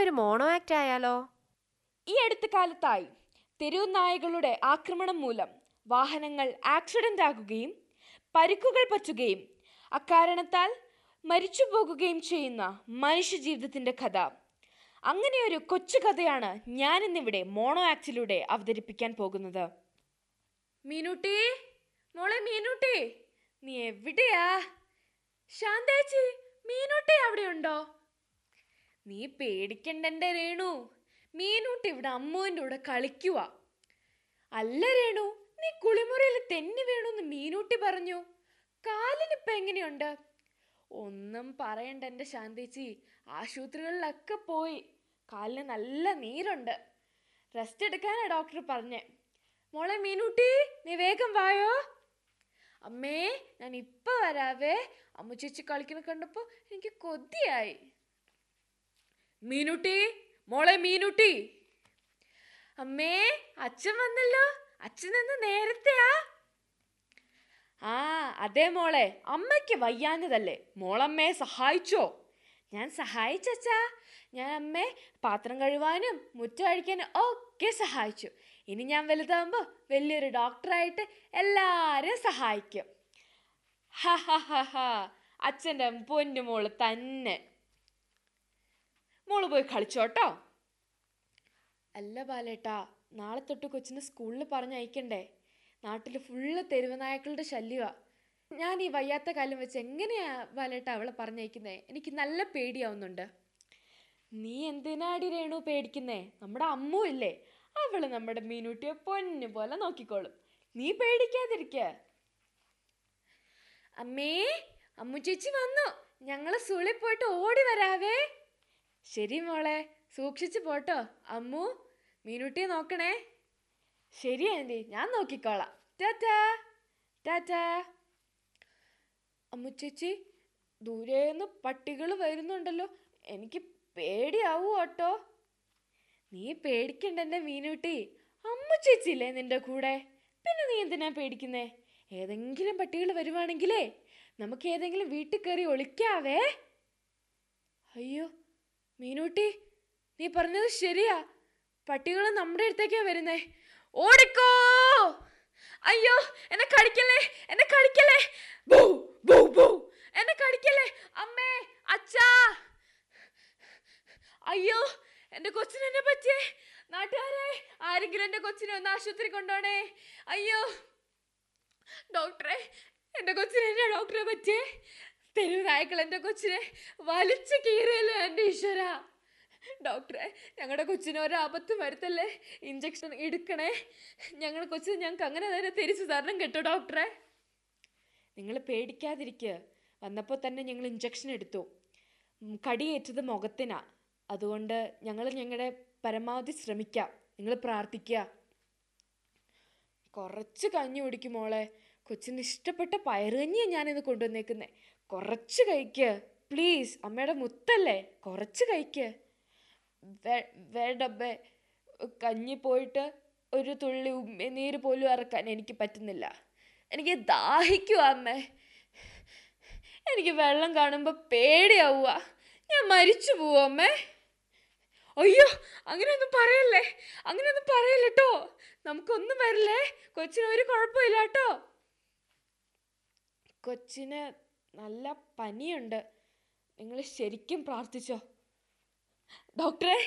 നമുക്കൊരു mono act ആയാലോ ഈ അടുത്ത കാലത്തായി തെരുവ് നായകളുടെ ആക്രമണം മൂലം വാഹനങ്ങൾ ആക്സിഡന്റ് ആകുകയും പരിക്കുകൾ പറ്റുകയും അക്കാരണത്താൽ മരിച്ചു പോകുകയും ചെയ്യുന്ന മനുഷ്യജീവിതത്തിന്റെ കഥ അങ്ങനെ ഒരു കൊച്ചു കഥയാണ് ഞാൻ ഇന്നിവിടെ മോണോ ആക്ടിലൂടെ അവതരിപ്പിക്കാൻ പോകുന്നത് മീനുട്ടി മോളെ മീനുട്ടി നീ എവിടെയാ ശാന്തേച്ചി മീനുട്ടി അവിടെ ഉണ്ടോ നീ പേടിക്കണ്ടെന്റെ രേണു മീനൂട്ടി ഇവിടെ അമ്മുവിന്റെ കൂടെ കളിക്കുക അല്ല രേണു നീ കുളിമുറിയിൽ തെന്നി വീണുന്ന് മീനൂട്ടി പറഞ്ഞു കാലിനിപ്പോ എങ്ങനെയുണ്ട് ഒന്നും പറയണ്ട എന്റെ ശാന്തേച്ചി ആശുപത്രികളിലൊക്കെ പോയി കാലിന് നല്ല നീരുണ്ട് റെസ്റ്റ് എടുക്കാനാ ഡോക്ടർ പറഞ്ഞേ മോളെ മീനൂട്ടി നീ വേഗം വായോ അമ്മേ ഞാൻ ഇപ്പൊ വരാവേ അമ്മ ചേച്ചി കളിക്കുന്ന കണ്ടപ്പോ എനിക്ക് കൊതിയായി മീനുട്ടി മോളെ മീനുട്ടി അമ്മേ അച്ഛൻ വന്നല്ലോ അച്ഛൻ നിന്ന് നേരത്തെയാ ആ അതെ മോളെ അമ്മയ്ക്ക് വയ്യാഞ്ഞതല്ലേ മോളമ്മയെ സഹായിച്ചോ ഞാൻ സഹായിച്ചച്ചാ ഞാൻ അമ്മയെ പാത്രം കഴുകാനും മുറ്റം അഴിക്കാനും ഒക്കെ സഹായിച്ചു ഇനി ഞാൻ വലുതാകുമ്പോൾ വലിയൊരു ഡോക്ടറായിട്ട് എല്ലാവരെയും സഹായിക്കും ഹ ഹ ഹ ഹ അച്ഛൻ്റെ പൊന്നു മോള് തന്നെ മോള് പോയി കളിച്ചോട്ടോ അല്ല ബാലേട്ടാ നാളെ തൊട്ട് കൊച്ചിനെ സ്കൂളിൽ പറഞ്ഞയക്കണ്ടേ നാട്ടിൽ ഫുള്ള് തെരുവ് നായക്കളുടെ ശല്യമാ ഞാൻ ഈ വയ്യാത്ത കാലം വെച്ച് എങ്ങനെയാ ബാലേട്ടാ അവളെ പറഞ്ഞയക്കുന്നേ എനിക്ക് നല്ല പേടിയാവുന്നുണ്ട് നീ എന്തിനാടി രേണു പേടിക്കുന്നേ നമ്മുടെ അമ്മു ഇല്ലേ അവള് നമ്മുടെ മീനൂട്ടിയെ പൊന്നു പോലെ നോക്കിക്കോളും നീ പേടിക്കാതിരിക്ക അമ്മേ അമ്മു ചേച്ചി വന്നു ഞങ്ങള് സ്കൂളിൽ പോയിട്ട് ഓടി വരാവേ ശരി മോളെ സൂക്ഷിച്ചു പോട്ടോ അമ്മു മീനുട്ടിയെ നോക്കണേ ശരി ആൻറ്റി ഞാൻ നോക്കിക്കോളാം ടാറ്റാ ടാറ്റാ അമ്മു ചേച്ചി ദൂരേന്ന് പട്ടികൾ വരുന്നുണ്ടല്ലോ എനിക്ക് പേടിയാവൂ കേട്ടോ നീ പേടിക്കണ്ട എൻ്റെ മീനുട്ടി അമ്മു ചേച്ചിയില്ലേ നിന്റെ കൂടെ പിന്നെ നീ എന്തിനാ പേടിക്കുന്നേ ഏതെങ്കിലും പട്ടികൾ വരുവാണെങ്കിലേ നമുക്ക് ഏതെങ്കിലും വീട്ടിൽ കയറി ഒളിക്കാവേ അയ്യോ മീനൂട്ടി നീ പറഞ്ഞത് ശരിയാ പട്ടികൾ നമ്മുടെ അടുത്തേക്കാ വരുന്നേ ഓടിക്കോ അയ്യോ എന്നെ കടിക്കല്ലേ എന്നെ കടിക്കല്ലേ ബൂ ബൂ ബൂ എന്നെ കടിക്കല്ലേ അമ്മേ അച്ഛാ അയ്യോ എന്റെ കൊച്ചിന് എന്നെ പറ്റിയേ നാട്ടുകാരെ ആരെങ്കിലും എന്റെ കൊച്ചിനെ ഒന്ന് ആശുപത്രി കൊണ്ടോണേ അയ്യോ ഡോക്ടറെ എന്റെ കൊച്ചിനെ എന്നെ ഡോക്ടറെ പറ്റിയേ തെരുവ് നായ്ക്കൾ എന്റെ കൊച്ചിനെ വലിച്ചു കീറിയല്ലോ എന്റെ ഈശ്വര ഡോക്ടറെ ഞങ്ങളുടെ കൊച്ചിന് ഒരാപത്ത് വരുത്തല്ലേ ഇഞ്ചക്ഷൻ എടുക്കണേ ഞങ്ങളുടെ കൊച്ചിന് ഞങ്ങൾക്ക് അങ്ങനെ തന്നെ തിരിച്ചു തരണം കേട്ടോ ഡോക്ടറെ നിങ്ങൾ പേടിക്കാതിരിക്കുക വന്നപ്പോൾ തന്നെ ഞങ്ങൾ ഇഞ്ചക്ഷൻ എടുത്തു ഉം, കടിയേറ്റത് മുഖത്തിനാ അതുകൊണ്ട് ഞങ്ങൾ ഞങ്ങളുടെ പരമാവധി ശ്രമിക്കാം നിങ്ങൾ പ്രാർത്ഥിക്കുക കുറച്ച് കഞ്ഞി കുടിക്കും മോളെ കൊച്ചിന് ഇഷ്ടപ്പെട്ട പയറുകഞ്ഞിയാണ് ഞാനിന്ന് കൊണ്ടുവന്നേക്കുന്നത് കുറച്ച് കഴിക്ക് പ്ലീസ് അമ്മയുടെ മുത്തല്ലേ കുറച്ച് കഴിക്ക് വേ- വേണ്ടമ്മേ കഞ്ഞി പോയിട്ട് ഒരു തുള്ളി ഉമ്മനീര് പോലും ഇറക്കാൻ എനിക്ക് പറ്റുന്നില്ല എനിക്ക് ദാഹിക്കുവാ അമ്മേ എനിക്ക് വെള്ളം കാണുമ്പോൾ പേടിയാവുക ഞാൻ മരിച്ചു പോവും അമ്മേ അയ്യോ അങ്ങനെയൊന്നും പറയല്ലേ അങ്ങനെയൊന്നും പറയല്ലോ നമുക്കൊന്നും വരില്ലേ കൊച്ചിന് ഒരു കുഴപ്പമില്ല കേട്ടോ കൊച്ചിന് നല്ല പനിയുണ്ട് നിങ്ങൾ ശരിക്കും പ്രാർത്ഥിച്ചോ ഡോക്ടറെ